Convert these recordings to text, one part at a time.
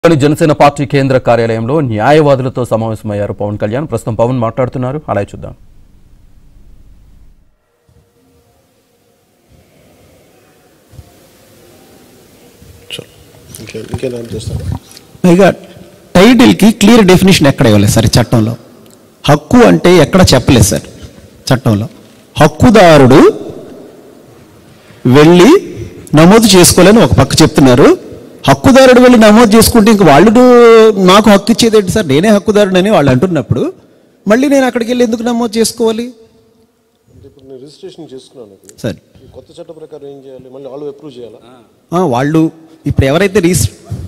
లోని జనసేన పార్టీ కేంద్ర కార్యాలయంలో న్యాయవాదులతో సమావేశమయ్యారు పవన్ కళ్యాణ్ ప్రస్తుతం పవన్ మాట్లాడుతున్నారు అలాగే చూద్దాం చలో ఇంకే ఇంకేం చేస్తాను పైగా టైటిల్కి క్లియర్ డెఫినేషన్ ఎక్కడ ఇవ్వలేదు సార్ ఈ చట్టంలో హక్కు అంటే ఎక్కడ చెప్పలేదు సార్ చట్టంలో హక్కుదారుడు వెళ్ళి నమోదు చేసుకోవాలని ఒక పక్క చెప్తున్నారు హక్కుదారుడు వెళ్ళి నమోదు చేసుకుంటే ఇంక వాళ్ళు నాకు హక్కు ఇచ్చేది ఏంటి సార్ నేనే హక్కుదారుడని వాళ్ళు అంటున్నప్పుడు మళ్ళీ నేను అక్కడికి వెళ్ళి ఎందుకు నమోదు చేసుకోవాలి అంటే ఇప్పుడు నేను రిజిస్ట్రేషన్ చేసుకున్నాను ఇక్కడ. సార్ ఈ కొత్త చట్ట ప్రకారం ఏం చేయాలి మళ్ళీ వాళ్ళు అప్రూవ్ చేయాలా ఆ, వాళ్ళు ఇప్పుడు ఎవరైతే రీస్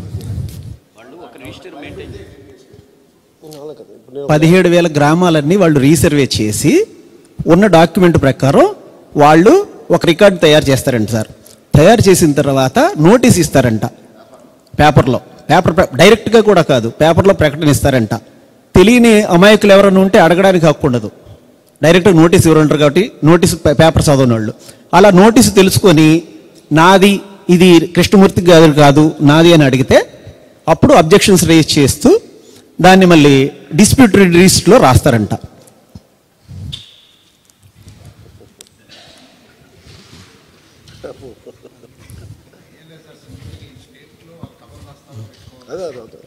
అలా కదా ఇప్పుడు నేను పదిహేడు వేల గ్రామాలన్నీ వాళ్ళు రీసర్వే చేసి ఉన్న డాక్యుమెంట్ ప్రకారం వాళ్ళు ఒక రికార్డు తయారు చేస్తారంట సార్ తయారు చేసిన తర్వాత నోటీస్ ఇస్తారంట పేపర్లో పేపర్ ప్ర- డైరెక్ట్గా కూడా కాదు పేపర్లో ప్రకటన ఇస్తారంట తెలియని అమాయకులు ఎవరైనా ఉంటే అడగడానికి హక్కు ఉండదు డైరెక్ట్గా నోటీస్ ఎవరు ఉంటారు కాబట్టి నోటీస్ పే- పేపర్ చదవని వాళ్ళు అలా నోటీసు తెలుసుకొని నాది ఇది కృష్ణమూర్తి గారు కాదు నాది అని అడిగితే అప్పుడు అబ్జెక్షన్స్ రేజ్ చేస్తూ దాన్ని మళ్ళీ డిస్ప్యూట్ రిజిస్ట్లో రాస్తారంట అదే అదే అదే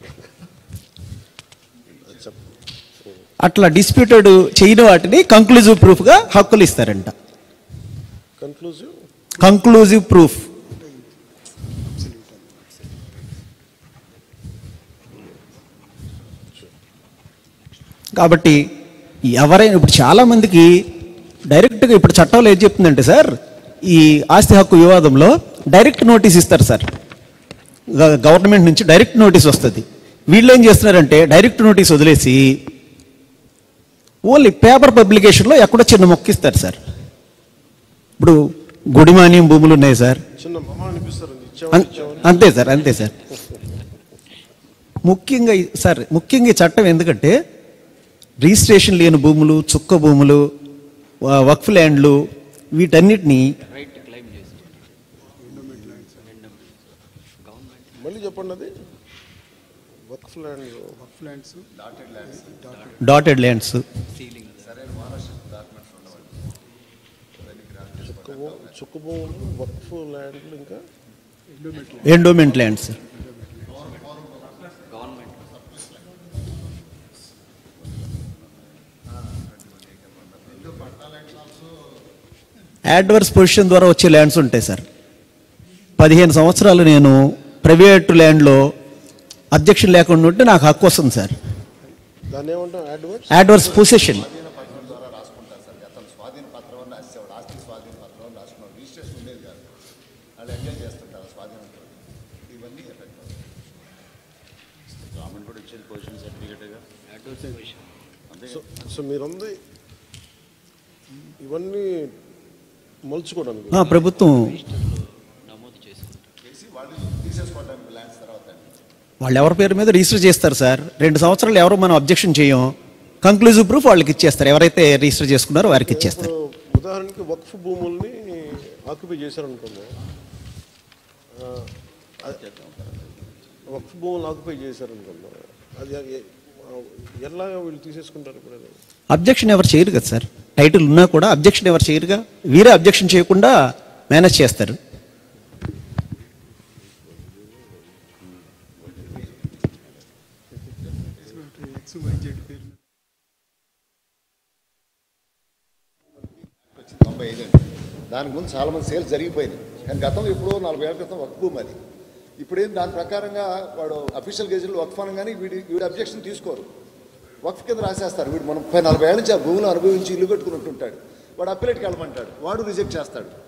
చెప్పు అట్లా డిస్ప్యూటెడ్ చేయని వాటిని కంక్లూజివ్ ప్రూఫ్గా హక్కులు ఇస్తారంట కన్క్లూజివ్ కంక్లూజివ్ ప్రూఫ్ కాబట్టి ఎవరైనా ఇప్పుడు చాలా మందికి డైరెక్ట్గా ఇప్పుడు చట్టంలో ఏం చెప్తుందంటే సార్ ఈ ఆస్తి హక్కు వివాదంలో డైరెక్ట్ నోటీస్ ఇస్తారు సార్ గ- గవర్నమెంట్ నుంచి డైరెక్ట్ నోటీస్ వస్తుంది వీళ్ళు ఏం చేస్తున్నారంటే డైరెక్ట్ నోటీస్ వదిలేసి ఓన్లీ పేపర్ పబ్లికేషన్లో ఎక్కడో చిన్న మొక్కిస్తారు సార్ ఇప్పుడు గుడిమాన్యం భూములు ఉన్నాయి సార్ చిన్న మమ్మ అనిపిస్తారు అన్- ఇచ్చామని ఇచ్చామని అంతే సార్ అంతే సార్ ముఖ్యంగా ఈ- సార్ ముఖ్యంగా ఈ చట్టం ఎందుకంటే రిజిస్ట్రేషన్ లేని భూములు చుక్క భూములు వ- వక్ఫ్ ల్యాండ్లు వీటన్నిటిని మళ్ళీ చెప్పండి అది వక్ఫ్ ల్యాండ్ డాటెడ్ ల్యాండ్స్ చుక్క భూ- చుక్క భూములు వక్ఫ్ ల్యాండ్లు ఇంకా ఎండోమెంట్ ల్యాండ్స్ యాడ్వర్స్ పొజిషన్ ద్వారా వచ్చే ల్యాండ్స్ ఉంటాయి సార్ పదిహేను సంవత్సరాలు నేను ప్రైవేట్ ల్యాండ్లో అబ్జెక్షన్ లేకుండా ఉంటే నాకు హక్కు వస్తుంది సార్ దాన్ని ఏమంటాం adverse adverse position so so మీరందరూ ఇవన్నీ మలుచుకోవడానికి ఆ, ప్రభుత్వం వాళ్ళు ఎవరి పేరు మీద రిజిస్టర్ చేస్తారు సార్ రెండు సంవత్సరాలు ఎవరు మనం అబ్జెక్షన్ చేయం కంక్లూజివ్ ప్రూఫ్ వాళ్ళకి ఇచ్చేస్తారు ఎవరైతే రిజిస్టర్ చేసుకున్నారో వారికి ఇచ్చేస్తారు ఇప్పుడు ఉదాహరణకి వక్ఫ్ భూముల్ని ఆక్యుపై చేశారనుకోండి ఆ, అది- వక్ఫ్ భూములను ఆక్యుపై చేశారనుకోండి అది ఎ- ఎలా వీళ్ళు తీసేసుకుంటారు ఇప్పుడు అది అబ్జెక్షన్ ఎవరు చేయరు కదా సార్ టైటిల్ ఉన్నా కూడా అబ్జెక్షన్ ఎవరు చేయరుగా వీరే అబ్జెక్షన్ చేయకుండా మేనేజ్ చేస్తారు తొంభై ఐదు అండి దానికి ముందు చాలా మంది సేల్స్ జరిగిపోయింది కానీ గతంలో ఎప్పుడో నలభై ఏళ్ళ క్రితం వక్ఫ్ భూమి అది ఇప్పుడేం దాని ప్రకారంగా వాడు అఫీషియల్ గెజెట్లో వక్ఫ్ అనగానే వీడి వీడి అబ్జెక్షన్ తీసుకోరు వక్ఫ్ కింద రాసేస్తారు వీడు మనం ముప్పై నలభై ఏళ్ళ నుంచి ఆ భూమిలో అనుభవించి ఇల్లు కట్టుకుని ఉంటుంటాడు వాడు అప్పిలేట్కి వెళ్ళమంటాడు వాడు రిజెక్ట్ చేస్తాడు